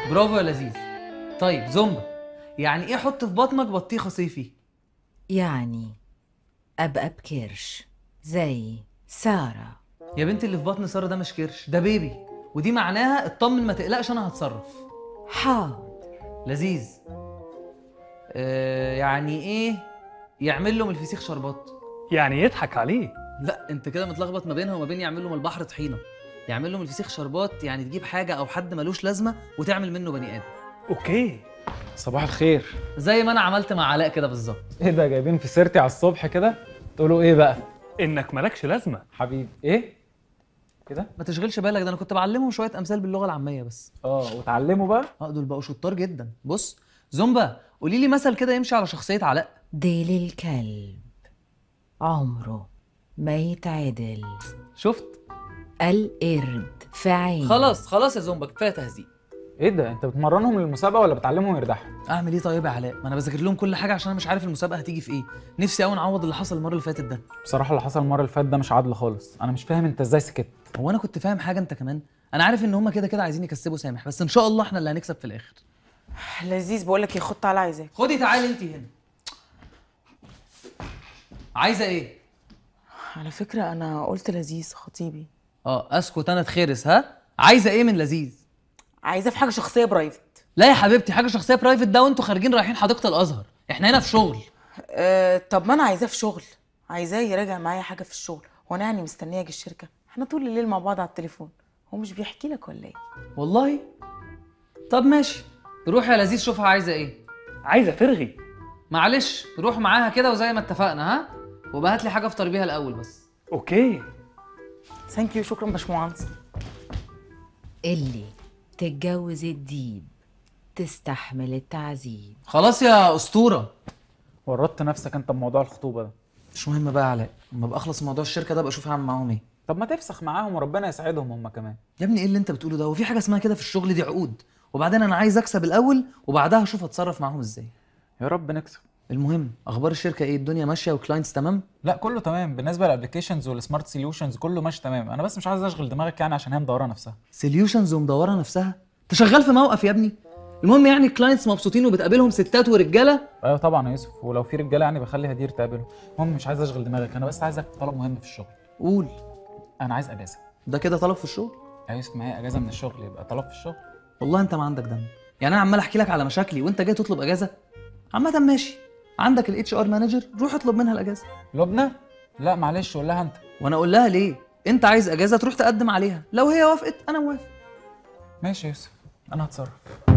برافو يا لذيذ طيب زومبا يعني ايه حط في بطنك بطيخه صيفي يعني أبقى بكرش زي سارة يا بنتي اللي في بطن ساره ده مش كرش ده بيبي ودي معناها اطمن ما تقلقش انا هتصرف حاضر لذيذ آه يعني ايه يعمل له من الفسيخ شربات يعني يضحك عليه لا انت كده متلخبط ما بينها وما بين يعمل له من البحر طحينه يعمل له من الفسيخ شربات يعني تجيب حاجه او حد ملوش لازمه وتعمل منه بني ادم اوكي صباح الخير زي ما انا عملت مع علاء كده بالظبط ايه ده جايبين في سيرتي على الصبح كده تقولوا ايه بقى انك مالكش لازمه حبيبي ايه كده ما تشغلش بالك ده انا كنت بعلمهم شويه امثال باللغه العاميه بس اه وتعلموا بقى اه دول بقوا شطار جدا بص زومبا قولي لي مثل كده يمشي على شخصيه علاء ديل الكلب عمره ما يتعدل شفت القرد في عين خلاص خلاص يا زومبا كفايه تهزيق ايه ده انت بتمرنهم للمسابقه ولا بتعلمهم يردحوا اعمل ايه طيب يا علاء ما انا بذاكر لهم كل حاجه عشان انا مش عارف المسابقه هتيجي في ايه نفسي قوي نعوض اللي حصل المره اللي فاتت ده بصراحه اللي حصل المره اللي فاتت ده مش عدل خالص انا مش فاهم انت ازاي سكت هو انا كنت فاهم حاجه انت كمان انا عارف ان هما كده كده عايزين يكسبوا سامح بس ان شاء الله احنا اللي هنكسب في الاخر لذيذ بقول لك يا خد تعالى عايزاك خدي تعالي انت هنا عايزه ايه على فكره انا قلت لذيذ خطيبي اه اسكت انا اتخرس ها عايزه ايه من لذيذ عايزاه في حاجه شخصيه برايفت لا يا حبيبتي حاجه شخصيه برايفت ده وانتوا خارجين رايحين حديقه الازهر احنا هنا في شغل أه طب ما انا عايزاه في شغل عايزاه يراجع معايا حاجه في الشغل هو انا يعني مستنيه اجي الشركه احنا طول الليل مع بعض على التليفون هو مش بيحكي لك ولا ايه والله طب ماشي روح يا لذيذ شوفها عايزه ايه عايزه ترغي معلش روح معاها كده وزي ما اتفقنا ها وبقى هات لي حاجه افطر بيها الاول بس اوكي ثانك يو شكرا باشمهندس اللي تتجوز الديب تستحمل التعذيب خلاص يا اسطوره ورطت نفسك انت بموضوع الخطوبه ده مش مهم بقى يا علاء اما ابقى اخلص من موضوع الشركه ده ابقى اشوف هعمل معاهم ايه طب ما تفسخ معاهم وربنا يسعدهم هم كمان يا ابني ايه اللي انت بتقوله ده هو في حاجه اسمها كده في الشغل دي عقود وبعدين انا عايز اكسب الاول وبعدها اشوف اتصرف معاهم ازاي يا رب نكسب المهم اخبار الشركه ايه الدنيا ماشيه والكلاينتس تمام لا كله تمام بالنسبه للابلكيشنز والسمارت سوليوشنز كله ماشي تمام انا بس مش عايز اشغل دماغك يعني عشان هي مدوره نفسها سوليوشنز ومدوره نفسها انت شغال في موقف يا ابني المهم يعني الكلاينتس مبسوطين وبتقابلهم ستات ورجاله ايوه طبعا يا يوسف ولو في رجاله يعني بخلي هدير تقابله المهم مش عايز اشغل دماغك انا بس عايزك في طلب مهم في الشغل قول انا عايز اجازه ده كده طلب في الشغل يا يوسف ما هي اجازه من الشغل يبقى طلب في الشغل والله انت ما عندك دم يعني انا عمال احكي لك على مشاكلي وانت جاي تطلب اجازه عامه ماشي عندك الاتش ار مانجر روح اطلب منها الاجازه لبنى لا معلش قول لها انت وانا اقول لها ليه انت عايز اجازه تروح تقدم عليها لو هي وافقت انا موافق ماشي يا يوسف انا هتصرف